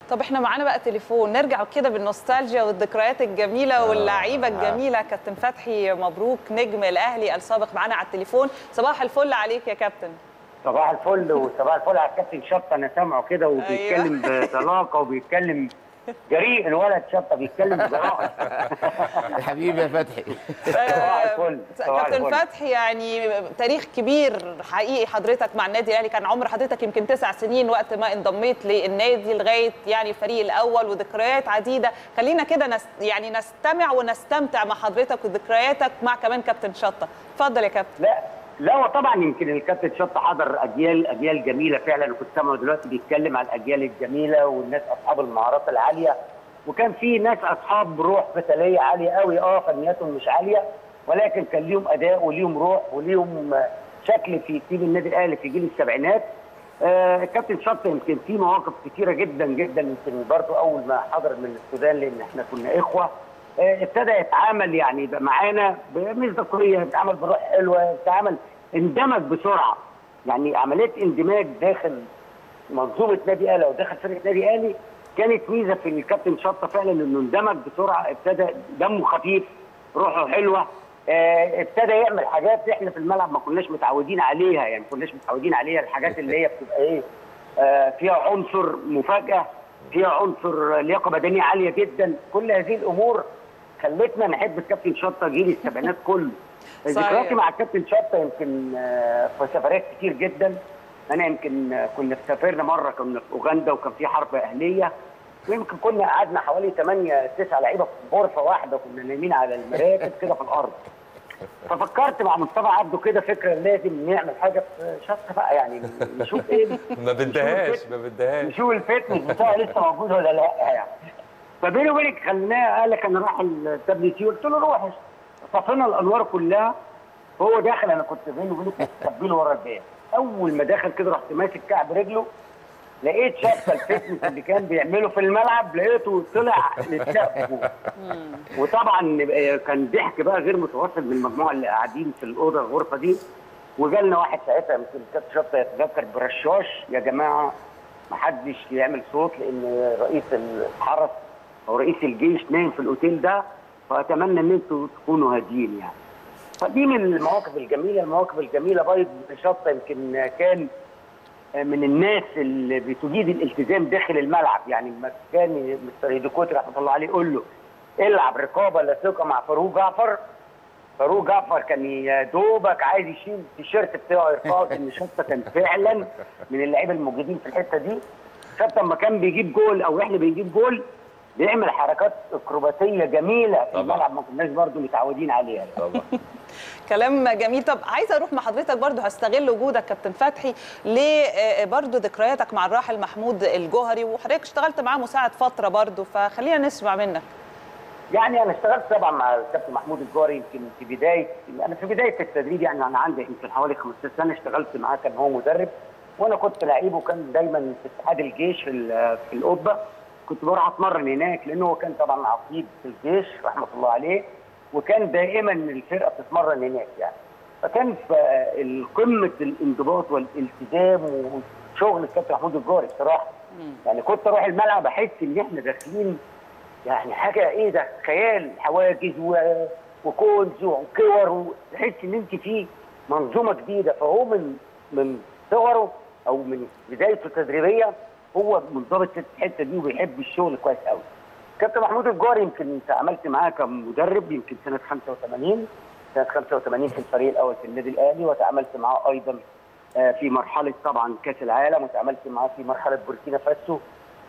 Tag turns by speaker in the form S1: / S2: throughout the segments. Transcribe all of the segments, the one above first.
S1: طب احنا معانا بقى تليفون نرجع كده بالنوستالجيا والذكريات الجميله واللعيبه الجميله كابتن فتحي مبروك نجم الاهلي السابق معانا على التليفون صباح الفل عليك يا كابتن
S2: صباح الفل وصباح الفل على الكابتن شطه انا سامعه كده وبيتكلم بطلاقه وبيتكلم جريء الولد شطه بيتكلم بجراءه
S3: حبيبي يا فتحي
S2: صباح الفل صباح
S1: كابتن
S2: الفل.
S1: فتحي يعني تاريخ كبير حقيقي حضرتك مع النادي الاهلي كان عمر حضرتك يمكن تسع سنين وقت ما انضميت للنادي لغايه يعني الفريق الاول وذكريات عديده خلينا كده نس يعني نستمع ونستمتع مع حضرتك وذكرياتك مع كمان كابتن شطه اتفضل يا كابتن
S2: لا لا هو طبعا يمكن الكابتن شطه حضر اجيال اجيال جميله فعلا وكنت سامعه دلوقتي بيتكلم على الاجيال الجميله والناس اصحاب المهارات العاليه وكان في ناس اصحاب روح قتاليه عاليه قوي اه فنياتهم مش عاليه ولكن كان ليهم اداء وليهم روح وليهم آه، شكل في تيم النادي الاهلي في جيل السبعينات آه، الكابتن شطه يمكن في مواقف كتيره جدا جدا يمكن برضه اول ما حضر من السودان لان احنا كنا اخوه آه، ابتدى يتعامل يعني يبقى معانا بمصداقيه يتعامل بروح حلوه يتعامل اندمج بسرعه يعني عمليه اندماج داخل منظومه نادي اهلي او داخل فرقه نادي اهلي كانت ميزه في الكابتن شطه فعلا انه اندمج بسرعه ابتدى دمه خفيف روحه حلوه آه، ابتدى يعمل حاجات احنا في الملعب ما كناش متعودين عليها يعني ما كناش متعودين عليها الحاجات اللي هي بتبقى ايه آه، فيها عنصر مفاجاه فيها عنصر لياقه بدنيه عاليه جدا كل هذه الامور خلتنا نحب الكابتن شطه جيل السبعينات كله
S1: صحيح.
S2: ذكرياتي مع الكابتن شطه يمكن آه، في سفرات كتير جدا انا يمكن آه، كنا سافرنا مره كنا في اوغندا وكان في حرب اهليه ويمكن كنا قعدنا حوالي 8 9 لعيبه في غرفه واحده كنا نايمين على المراكب كده في الارض ففكرت مع مصطفى عبده كده فكره لازم نعمل حاجه في شطه بقى يعني نشوف ايه
S4: ما بدهاش ما بدهاش
S2: نشوف الفتنس بتاعه لسه موجود ولا لا يعني فبيني وبينك خليناه قال لك انا رايح الدبليو تي قلت له روح طفينا الانوار كلها هو داخل انا كنت بيني وبينك مستقبله ورا الباب اول ما دخل كده رحت ماسك كعب رجله لقيت شفه الفتنس اللي كان بيعمله في الملعب لقيته طلع للسقف وطبعا آه، كان ضحك بقى غير متواصل من المجموعه اللي قاعدين في الاوضه الغرفه دي وجالنا واحد ساعتها يمكن كابتن شطه يتذكر برشاش يا جماعه ما حدش يعمل صوت لان رئيس الحرس او رئيس الجيش نايم في الاوتيل ده فاتمنى ان انتوا تكونوا هاديين يعني فدي من المواقف الجميله المواقف الجميله بايض شطه يمكن كان من الناس اللي بتجيد الالتزام داخل الملعب يعني لما كان مستر هيديكوتي رحمه الله عليه يقول له العب رقابه لا ثقه مع فاروق جعفر فاروق جعفر كان يا دوبك عايز يشيل التيشيرت بتاعه يرفعه ان شطه كان فعلا من اللعيبه الموجودين في الحته دي شطه لما كان بيجيب جول او احنا بنجيب جول بيعمل حركات اكروباتيه جميله في
S4: طبعا.
S2: الملعب ما كناش برضه متعودين عليها
S4: طبعا
S1: كلام جميل طب عايزه اروح مع حضرتك برضو هستغل وجودك كابتن فتحي ليه برضو ذكرياتك مع الراحل محمود الجوهري وحضرتك اشتغلت معاه مساعد فتره برضو فخلينا نسمع منك
S2: يعني انا اشتغلت طبعا مع الكابتن محمود الجوهري يمكن في بدايه انا في بدايه التدريب يعني انا عندي يمكن حوالي 15 سنه اشتغلت معاه كان هو مدرب وانا كنت لعيب وكان دايما في اتحاد الجيش في ال- في القبه كنت بروح اتمرن هناك لانه هو كان طبعا عقيد في الجيش رحمه الله عليه وكان دائما الفرقه بتتمرن هناك يعني فكان في قمه الانضباط والالتزام وشغل الكابتن محمود الجوهري بصراحه يعني كنت اروح الملعب احس ان احنا داخلين يعني حاجه ايه ده خيال حواجز و... وكونز وكور تحس ان انت في منظومه جديده فهو من من صغره او من بدايته التدريبيه هو منضبط في الحته دي وبيحب الشغل كويس قوي. كابتن محمود الجوهري يمكن تعاملت معاه كمدرب يمكن سنه 85 سنه 85 في الفريق الاول في النادي الاهلي وتعاملت معاه ايضا آه، في مرحله طبعا كاس العالم وتعاملت معاه في مرحله بوركينا فاسو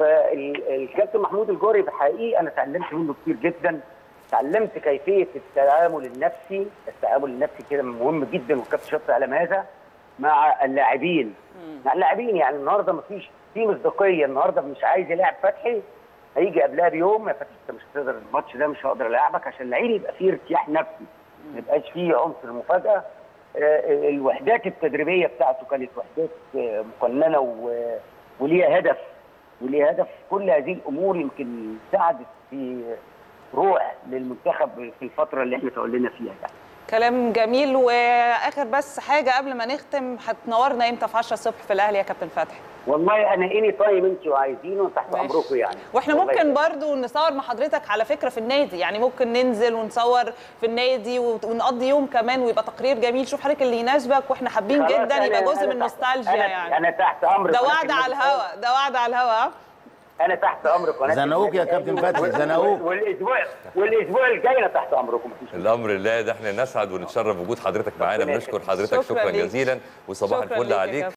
S2: فالكابتن محمود الجوري بحقيقه انا اتعلمت منه كتير جدا اتعلمت كيفيه التعامل النفسي التعامل النفسي كده مهم جدا والكابتن شاطر على هذا مع اللاعبين مع اللاعبين يعني النهارده مفيش في مصداقيه النهارده مش عايز يلاعب فتحي هيجي قبلها بيوم يا فتحي انت مش هتقدر الماتش ده مش هقدر العبك عشان اللعيب يبقى فيه ارتياح نفسي ما يبقاش فيه عنصر مفاجاه آه، الوحدات التدريبيه بتاعته كانت وحدات آه، مقننه و- وليها هدف وليها هدف كل هذه الامور يمكن ساعدت في روح للمنتخب في الفتره اللي احنا تولينا فيها يعني
S1: كلام جميل واخر بس حاجه قبل ما نختم هتنورنا امتى في 10 الصبح في الاهلي يا كابتن فتحي
S2: والله انا اني طيب انتوا عايزينه تحت
S1: ماشي.
S2: امركم يعني
S1: واحنا
S2: والله
S1: ممكن برضو نصور مع حضرتك على فكره في النادي يعني ممكن ننزل ونصور في النادي وت- ونقضي يوم كمان ويبقى تقرير جميل شوف حضرتك اللي يناسبك واحنا حابين
S2: خلاص
S1: جدا
S2: أنا-
S1: يبقى جزء
S2: أنا
S1: من
S2: تحت-
S1: النوستالجيا
S2: أنا
S1: يعني
S2: انا تحت امرك
S1: ده
S2: ولكن
S1: وعد على
S2: النادي
S1: الهوا ده وعد على الهوا
S2: انا تحت امرك ونادي
S3: زنقوك يا
S2: النادي
S3: كابتن
S2: الأهلي.
S3: فتحي، زنقوك.
S2: والاسبوع والاسبوع الجاي انا تحت امركم مفيش مشكلة.
S4: الامر لله ده احنا نسعد ونتشرف بوجود حضرتك معانا
S2: ربنا
S4: بنشكر
S2: يخليك.
S4: حضرتك
S1: شكراً
S4: شكرا
S1: ليك.
S4: جزيلا وصباح
S1: شكراً
S4: الفل
S1: ليك يا
S4: عليك
S1: كابتن.